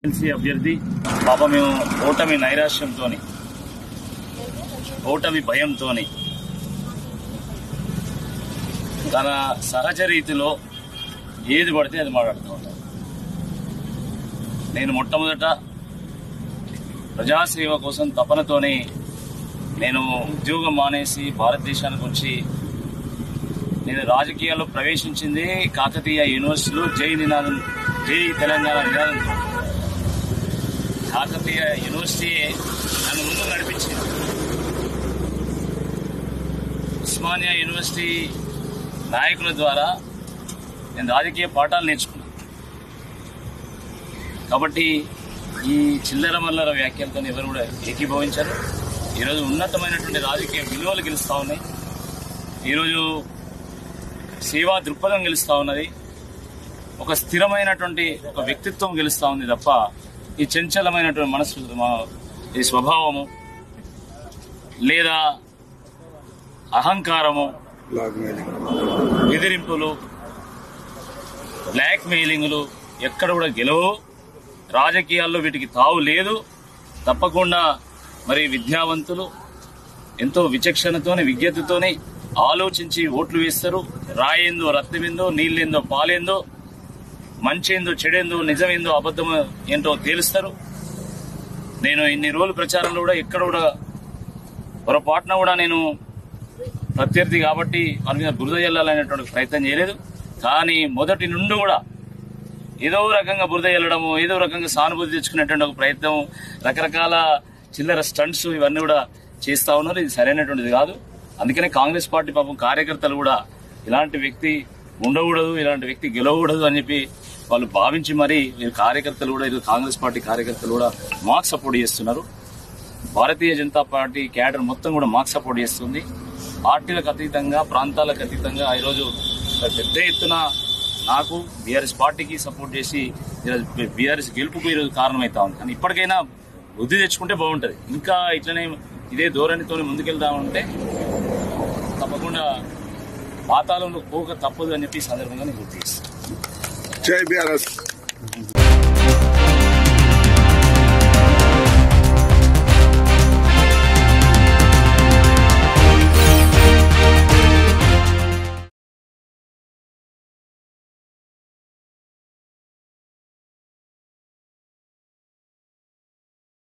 MLC అభ్యర్థి పాప మేము ఓటమి నైరాశ్యంతో ఓటమి భయంతో తన సహజ రీతిలో ఏది పడితే అది మాట్లాడుతూ ఉంటాను నేను మొట్టమొదట ప్రజాసేవ కోసం తపనతోనే నేను ఉద్యోగం మానేసి భారతదేశానికి వచ్చి నేను రాజకీయాల్లో ప్రవేశించింది కాకతీయ యూనివర్సిటీలో జై నినాదం జై తెలంగాణ నినాదంతో కాకతీయ యూనివర్సిటీ నన్ను ముందు నడిపించింది ఉస్మానియా యూనివర్సిటీ నాయకుల ద్వారా నేను రాజకీయ పాఠాలు నేర్చుకున్నాను కాబట్టి ఈ చిల్లర మల్లర వ్యాఖ్యలతో ఎవరు కూడా ఏకీభవించారు ఈరోజు ఉన్నతమైనటువంటి రాజకీయ విలువలు గెలుస్తూ ఉన్నాయి ఈరోజు సేవా దృక్పథం గెలుస్తూ ఉన్నది ఒక స్థిరమైనటువంటి ఒక వ్యక్తిత్వం గెలుస్తూ ఉంది తప్ప ఈ చంచలమైనటువంటి మనసు మా- ఈ స్వభావము లేదా అహంకారము బెదిరింపులు బ్లాక్ మెయిలింగ్లు ఎక్కడ కూడా గెలవు రాజకీయాల్లో వీటికి తావు లేదు తప్పకుండా మరి విద్యావంతులు ఎంతో విచక్షణతోని విజ్ఞతతోని ఆలోచించి ఓట్లు వేస్తారు రాయేందో రక్తమేందో నీళ్ళేందో పాలేందో మంచేందో చెడేందో నిజమేందో అబద్ధం ఏంటో తేలుస్తారు నేను ఇన్ని రోజులు ప్రచారంలో కూడా ఎక్కడ కూడా పొరపాటున కూడా నేను ప్రత్యర్థి కాబట్టి వారి మీద బురద జల్లాలనేటువంటి ప్రయత్నం చేయలేదు కానీ మొదటి నుండి కూడా ఏదో రకంగా బురద జల్లడము ఏదో రకంగా సానుభూతి తెచ్చుకునేటువంటి ఒక ప్రయత్నం రకరకాల చిల్లర స్టంట్స్ ఇవన్నీ కూడా చేస్తా ఉన్నారు ఇది సరైనటువంటిది కాదు అందుకనే కాంగ్రెస్ పార్టీ పాపం కార్యకర్తలు కూడా ఇలాంటి వ్యక్తి ఉండకూడదు ఇలాంటి వ్యక్తి గెలవకూడదు అని చెప్పి వాళ్ళు భావించి మరి వీరు కార్యకర్తలు కూడా ఇది కాంగ్రెస్ పార్టీ కార్యకర్తలు కూడా మాకు సపోర్ట్ చేస్తున్నారు భారతీయ జనతా పార్టీ క్యాడర్ మొత్తం కూడా మాకు సపోర్ట్ చేస్తుంది పార్టీలకు అతీతంగా ప్రాంతాలకు అతీతంగా ఈరోజు పెద్ద ఎత్తున నాకు బీఆర్ఎస్ పార్టీకి సపోర్ట్ చేసి ఈరోజు బీఆర్ఎస్ గెలుపుకు ఈరోజు కారణమవుతా ఉంది కానీ ఇప్పటికైనా బుద్ధి తెచ్చుకుంటే బాగుంటుంది ఇంకా ఇట్లనే ఇదే ధోరణితో ముందుకెళ్దామంటే తప్పకుండా పాతాళంలో పోక తప్పదు అని చెప్పి ఈ సందర్భంగా నేను గుర్తు చేస్తాను జై బీఆర్ఎస్